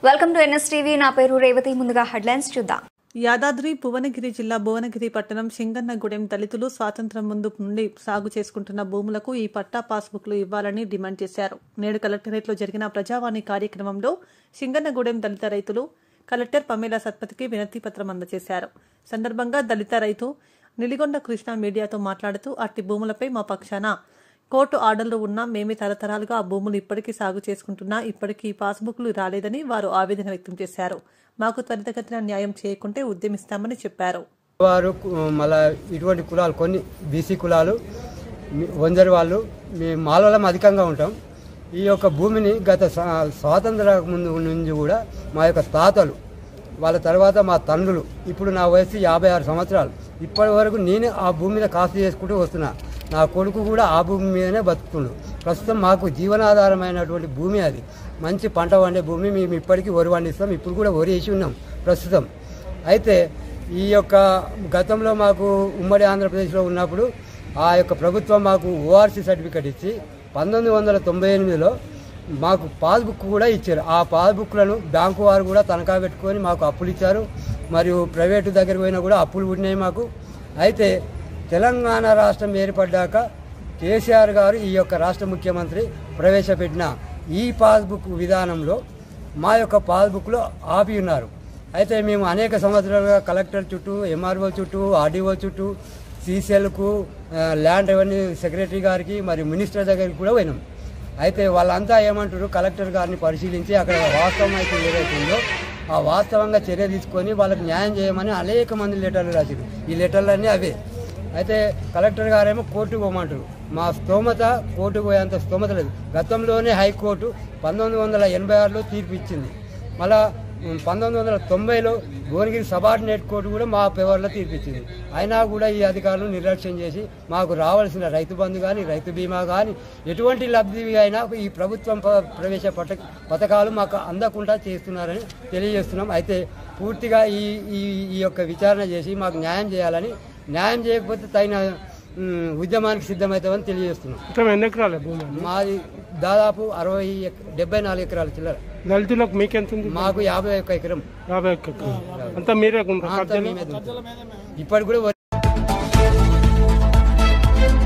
Welcome to NS TV నా పేరు రేవతి ముందుగా హెడ్లైన్స్ చూద్దాం యాదాద్రి భువనగిరి జిల్లా భువనగిరి పట్టణం సింగన్నగూడెం దళితులు స్వాతంత్రం ముందు నుండి సాగు చేసుకుంటున్న భూములకు ఈ పట్టా పాస్బుక్లు ఇవ్వాలని డిమాండ్ చేశారు నేడు కలెక్టరేట్లో జరిగిన ప్రజావాణి కార్యక్రమంలో సింగన్నగూడెం దళిత రైతులు కలెక్టర్ పమేలా సత్పతికి వినతి పత్రం అందజేశారు సందర్భంగా దళిత రైతు నిలిగొండ కృష్ణ మీడియాతో మాట్లాడుతూ అట్టి భూములపై మా పక్షాన కోర్టు ఆర్డర్లు ఉన్నా మేమే తరతరాలుగా ఆ భూములు ఇప్పటికీ సాగు చేసుకుంటున్నా ఇప్పటికీ ఈ పాస్బుక్లు రాలేదని వారు ఆవేదన వ్యక్తం చేశారు మాకు త్వరితగతిన న్యాయం చేయకుంటే ఉద్యమిస్తామని చెప్పారు వారు కు- మళ్ళా ఇటువంటి కులాలు కొన్ని బీసీ కులాలు మీ- వంజరి వాళ్ళు మేము మాలవలం అధికంగా ఉంటాం ఈ యొక్క భూమిని గత స్వా- స్వాతంత్ర ముందు నుంచి కూడా మా యొక్క తాతలు వాళ్ళ తర్వాత మా తండ్రులు ఇప్పుడు నా వయసు యాభై ఆరు సంవత్సరాలు ఇప్పటి వరకు నేనే ఆ భూమి మీద కాస్తు చేసుకుంటూ వస్తున్నా నా కొడుకు కూడా ఆ భూమి మీదనే బతుకుతుండు ప్రస్తుతం మాకు జీవనాధారమైనటువంటి భూమి అది మంచి పంట పండే భూమి మేము ఇప్పటికీ వరి పండిస్తాం ఇప్పుడు కూడా వరి వేసి ఉన్నాం ప్రస్తుతం అయితే ఈ యొక్క గతంలో మాకు ఉమ్మడి ఆంధ్రప్రదేశ్లో ఉన్నప్పుడు ఆ యొక్క ప్రభుత్వం మాకు ఓఆర్సీ సర్టిఫికేట్ ఇచ్చి పంతొమ్మిది వందల తొంభై ఎనిమిదిలో మాకు పాస్బుక్ కూడా ఇచ్చారు ఆ పాస్బుక్లను బ్యాంకు వారు కూడా తనఖా పెట్టుకొని మాకు అప్పులు ఇచ్చారు మరియు ప్రైవేటు దగ్గర పోయినా కూడా అప్పులు పుట్టినాయి మాకు అయితే తెలంగాణ రాష్ట్రం ఏర్పడ్డాక కేసీఆర్ గారు ఈ యొక్క రాష్ట్ర ముఖ్యమంత్రి ప్రవేశపెట్టిన ఈ పాస్బుక్ విధానంలో మా యొక్క పాస్బుక్లో ఆపి ఉన్నారు అయితే మేము అనేక సంవత్సరాలుగా కలెక్టర్ చుట్టూ ఎంఆర్ఓ చుట్టూ ఆర్డీఓ చుట్టూ సీసీఎల్కు ల్యాండ్ రెవెన్యూ సెక్రటరీ గారికి మరియు మినిస్టర్ దగ్గరికి కూడా పోయినాం అయితే వాళ్ళంతా ఏమంటారు కలెక్టర్ గారిని పరిశీలించి అక్కడ వాస్తవం అయితే ఏదైతే ఉందో ఆ వాస్తవంగా చర్య తీసుకొని వాళ్ళకి న్యాయం చేయమని అనేక మంది లెటర్లు రాశారు ఈ లెటర్లన్నీ అవే అయితే కలెక్టర్ గారేమో కోర్టుకు పోమంటారు మా స్తోమత కోర్టుకు పోయేంత స్తోమత లేదు గతంలోనే హైకోర్టు పంతొమ్మిది వందల ఎనభై ఆరులో తీర్పు ఇచ్చింది మళ్ళా ఉమ్, పంతొమ్మిది వందల తొంభైలో భువనగిరి సబార్డినేట్ కోర్టు కూడా మా ఫేవర్లో తీర్పు ఇచ్చింది అయినా కూడా ఈ అధికారులు నిర్లక్ష్యం చేసి మాకు రావాల్సిన రైతు బంధు కానీ రైతు బీమా కానీ ఎటువంటి లబ్ధి అయినా ఈ ప్రభుత్వం ప- ప్రవేశ పథక పథకాలు మాకు అందకుండా చేస్తున్నారని తెలియజేస్తున్నాం అయితే పూర్తిగా ఈ ఈ ఈ యొక్క విచారణ చేసి మాకు న్యాయం చేయాలని న్యాయం చేయకపోతే తగిన ఉమ్, ఉద్యమానికి సిద్ధమవుతామని తెలియజేస్తున్నాం మొత్తం ఎన్ని ఎకరాలే భూమి మాది దాదాపు అరవై ఎక- డెబ్బై నాలుగు ఎకరాల చిల్లర దళితులకు మీకెంత ఉంది మాకు యాభై ఒక్క ఎకరం యాభై ఒక్క ఎకరం అంతా మీరే ఉంటారు అంతా మేమే దున్నుతాం. ఇప్పటికి కూడా